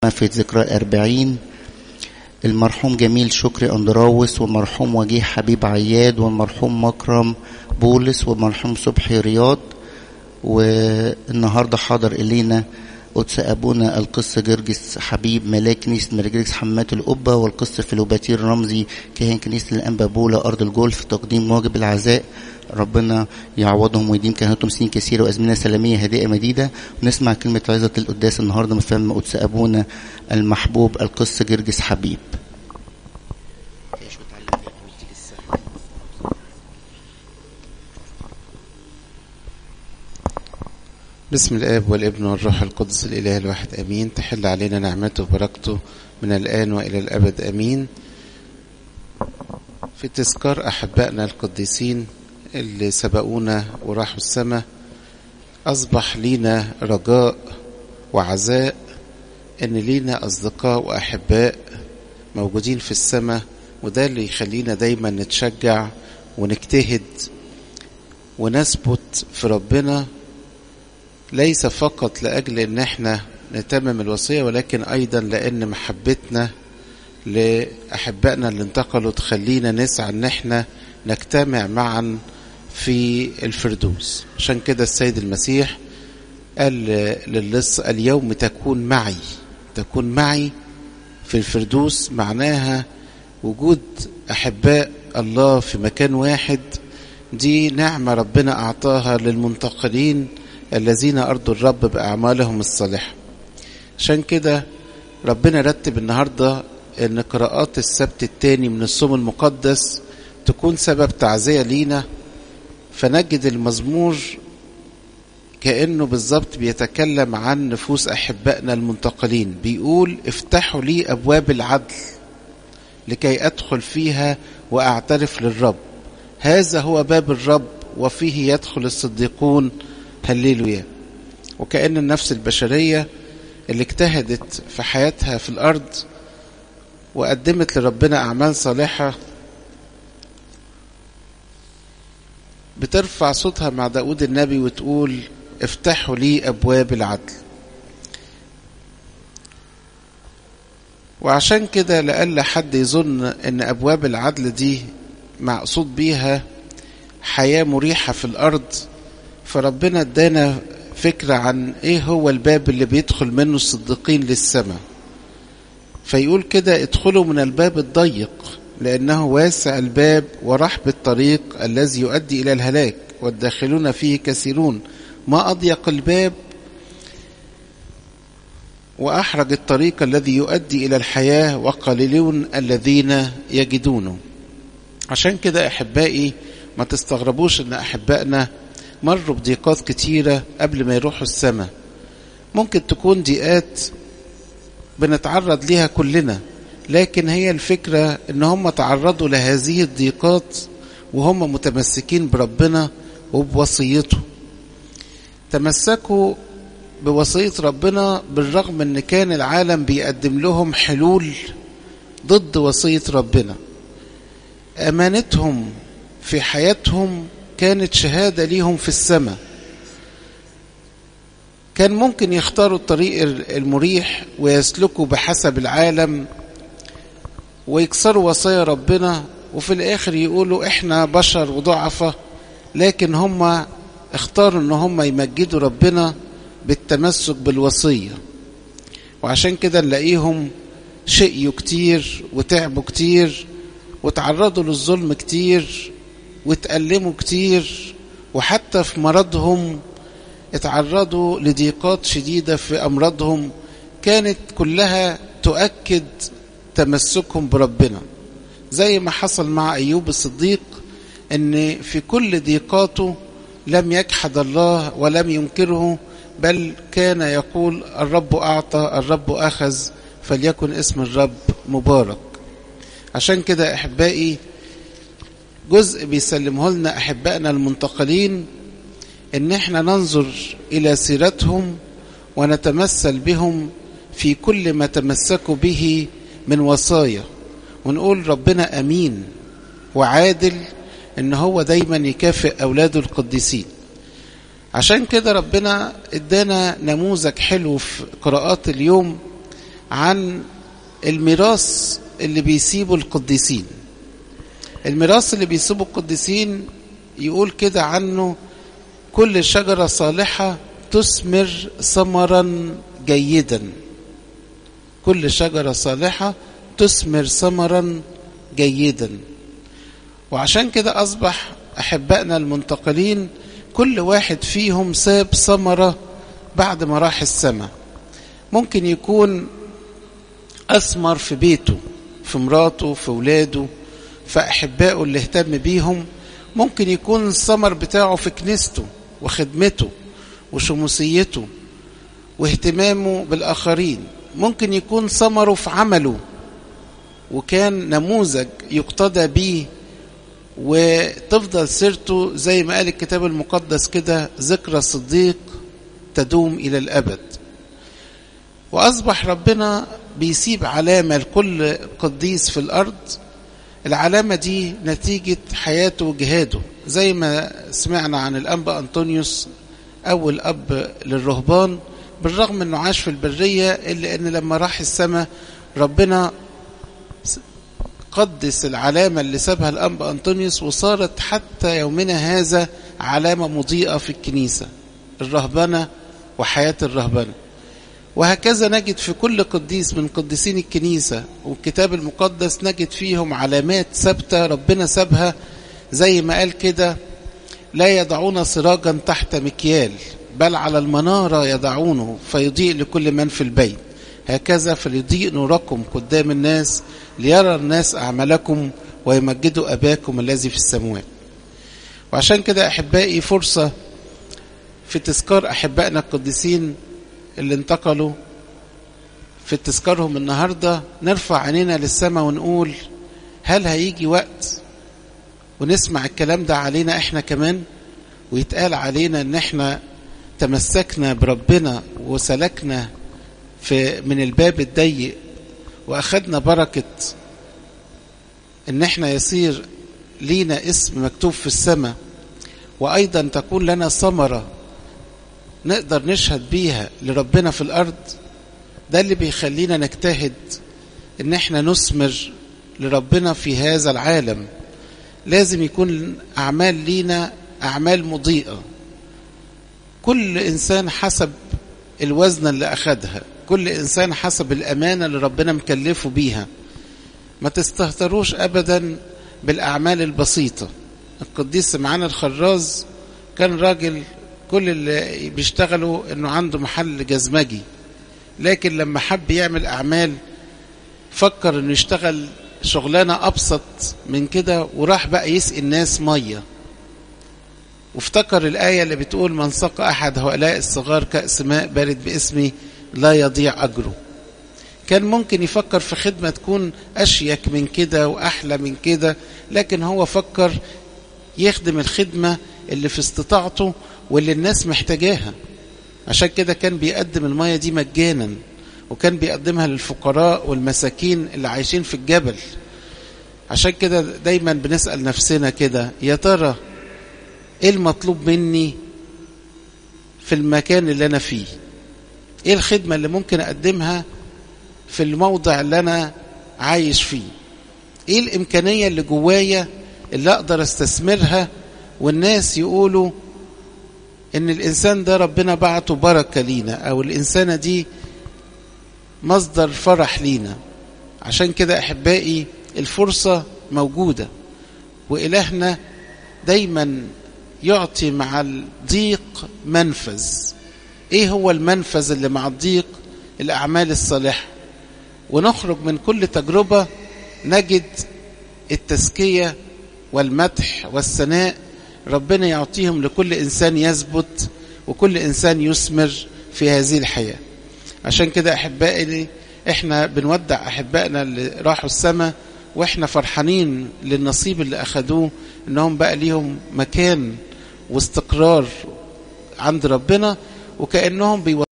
في ذكرى الأربعين المرحوم جميل شكري أندراوس والمرحوم وجيه حبيب عياد والمرحوم مكرم بولس والمرحوم صبحي رياض والنهاردة حاضر إلينا قدس أبونا القس جرجس حبيب ملاك كنيسة مرجرجس حمات القبة والقس فيلوباتير رمزي كاهن كنيسة الأنبابولة أرض الجولف تقديم واجب العزاء ربنا يعوضهم ويديم كهنتهم سنين كثيرة وأزمنة سلامية هديئة مديدة ونسمع كلمة عظة القداس النهاردة من فم قدس أبونا المحبوب القس جرجس حبيب بسم الآب والابن والروح القدس الإله الواحد أمين تحل علينا نعمته وبركته من الآن وإلى الأبد أمين في تذكار أحبائنا القديسين اللي سبقونا وراحوا السماء أصبح لينا رجاء وعزاء إن لينا أصدقاء وأحباء موجودين في السماء وده اللي يخلينا دايما نتشجع ونجتهد ونثبت في ربنا ليس فقط لأجل أن احنا نتمم الوصية ولكن أيضا لأن محبتنا لأحبائنا اللي انتقلوا تخلينا نسعى أن احنا نجتمع معا في الفردوس عشان كده السيد المسيح قال للص اليوم تكون معي تكون معي في الفردوس معناها وجود أحباء الله في مكان واحد دي نعمة ربنا أعطاها للمنتقلين الذين أرضوا الرب بأعمالهم الصالحة عشان كده ربنا رتب النهاردة أن قراءات السبت الثاني من الصوم المقدس تكون سبب تعزية لينا فنجد المزمور كأنه بالظبط بيتكلم عن نفوس أحبائنا المنتقلين بيقول افتحوا لي أبواب العدل لكي أدخل فيها وأعترف للرب هذا هو باب الرب وفيه يدخل الصديقون هللويا وكأن النفس البشرية اللي اجتهدت في حياتها في الأرض وقدمت لربنا أعمال صالحة بترفع صوتها مع داود النبي وتقول افتحوا لي أبواب العدل وعشان كده لألا حد يظن ان أبواب العدل دي مقصود بيها حياة مريحة في الأرض فربنا ادانا فكرة عن ايه هو الباب اللي بيدخل منه الصديقين للسماء فيقول كده ادخلوا من الباب الضيق لأنه واسع الباب ورحب الطريق الذي يؤدي إلى الهلاك والداخلون فيه كثيرون ما أضيق الباب وأحرج الطريق الذي يؤدي إلى الحياة وقليلون الذين يجدونه عشان كده أحبائي ما تستغربوش أن أحبائنا مروا بضيقات كتيرة قبل ما يروحوا السماء ممكن تكون ضيقات بنتعرض ليها كلنا لكن هي الفكرة ان هم تعرضوا لهذه الضيقات وهم متمسكين بربنا وبوصيته تمسكوا بوصية ربنا بالرغم ان كان العالم بيقدم لهم حلول ضد وصية ربنا امانتهم في حياتهم كانت شهادة ليهم في السماء كان ممكن يختاروا الطريق المريح ويسلكوا بحسب العالم ويكسروا وصايا ربنا وفي الآخر يقولوا إحنا بشر وضعفة لكن هم اختاروا إن هم يمجدوا ربنا بالتمسك بالوصية وعشان كده نلاقيهم شقيوا كتير وتعبوا كتير وتعرضوا للظلم كتير واتألموا كتير وحتى في مرضهم اتعرضوا لضيقات شديدة في أمراضهم كانت كلها تؤكد تمسكهم بربنا زي ما حصل مع أيوب الصديق أن في كل ضيقاته لم يجحد الله ولم ينكره بل كان يقول الرب أعطى الرب أخذ فليكن اسم الرب مبارك عشان كده أحبائي جزء بيسلمه لنا أحبائنا المنتقلين ان احنا ننظر الى سيرتهم ونتمثل بهم في كل ما تمسكوا به من وصايا ونقول ربنا امين وعادل ان هو دايما يكافئ اولاده القديسين عشان كده ربنا ادانا نموذج حلو في قراءات اليوم عن الميراث اللي بيسيبه القديسين الميراث اللي بيسيبه القديسين يقول كده عنه كل شجرة صالحة تثمر ثمرا جيدا كل شجرة صالحة تثمر ثمرا جيدا وعشان كده أصبح أحبائنا المنتقلين كل واحد فيهم ساب ثمرة بعد ما راح السماء ممكن يكون أثمر في بيته في مراته في ولاده في أحبائه اللي اهتم بيهم ممكن يكون الثمر بتاعه في كنيسته وخدمته وشموسيته واهتمامه بالآخرين ممكن يكون ثمره في عمله وكان نموذج يقتدى به وتفضل سيرته زي ما قال الكتاب المقدس كده ذكرى صديق تدوم إلى الأبد وأصبح ربنا بيسيب علامة لكل قديس في الأرض العلامة دي نتيجة حياته وجهاده زي ما سمعنا عن الأنبا أنطونيوس أول أب للرهبان بالرغم أنه عاش في البرية إلا أن لما راح السماء ربنا قدس العلامة اللي سابها الأنبا أنطونيوس وصارت حتى يومنا هذا علامة مضيئة في الكنيسة الرهبنة وحياة الرهبنة وهكذا نجد في كل قديس من قديسين الكنيسة والكتاب المقدس نجد فيهم علامات ثابتة ربنا سابها زي ما قال كده لا يضعون سراجا تحت مكيال بل على المنارة يضعونه فيضيء لكل من في البيت هكذا فليضيء نوركم قدام الناس ليرى الناس أعمالكم ويمجدوا أباكم الذي في السماوات وعشان كده أحبائي فرصة في تذكار أحبائنا القديسين اللي انتقلوا في تذكارهم النهاردة نرفع عينينا للسماء ونقول هل هيجي وقت ونسمع الكلام ده علينا احنا كمان ويتقال علينا ان احنا تمسكنا بربنا وسلكنا في من الباب الضيق واخدنا بركة ان احنا يصير لينا اسم مكتوب في السماء وايضا تكون لنا ثمرة نقدر نشهد بيها لربنا في الارض ده اللي بيخلينا نجتهد ان احنا نثمر لربنا في هذا العالم لازم يكون اعمال لينا اعمال مضيئة كل انسان حسب الوزن اللي اخدها كل انسان حسب الامانة اللي ربنا مكلفه بيها ما تستهتروش ابدا بالاعمال البسيطة القديس سمعان الخراز كان راجل كل اللي بيشتغلوا انه عنده محل جزمجي لكن لما حب يعمل اعمال فكر انه يشتغل شغلانة ابسط من كده وراح بقى يسقي الناس مية وافتكر الآية اللي بتقول من سقى أحد هؤلاء الصغار كأس ماء بارد باسمي لا يضيع أجره كان ممكن يفكر في خدمة تكون أشيك من كده وأحلى من كده لكن هو فكر يخدم الخدمة اللي في استطاعته واللي الناس محتاجاها عشان كده كان بيقدم المية دي مجانا وكان بيقدمها للفقراء والمساكين اللي عايشين في الجبل عشان كده دايما بنسأل نفسنا كده يا ترى ايه المطلوب مني في المكان اللي انا فيه ايه الخدمة اللي ممكن اقدمها في الموضع اللي انا عايش فيه ايه الامكانية اللي جوايا اللي اقدر استثمرها والناس يقولوا ان الانسان ده ربنا بعته بركة لينا او الانسانة دي مصدر فرح لينا عشان كده احبائي الفرصة موجودة والهنا دايما يعطي مع الضيق منفذ ايه هو المنفذ اللي مع الضيق الاعمال الصالحه ونخرج من كل تجربه نجد التزكيه والمدح والثناء ربنا يعطيهم لكل انسان يثبت وكل انسان يثمر في هذه الحياه عشان كده احبائي احنا بنودع احبائنا اللي راحوا السماء واحنا فرحانين للنصيب اللي اخدوه انهم بقى ليهم مكان واستقرار عند ربنا وكأنهم بيوصلوا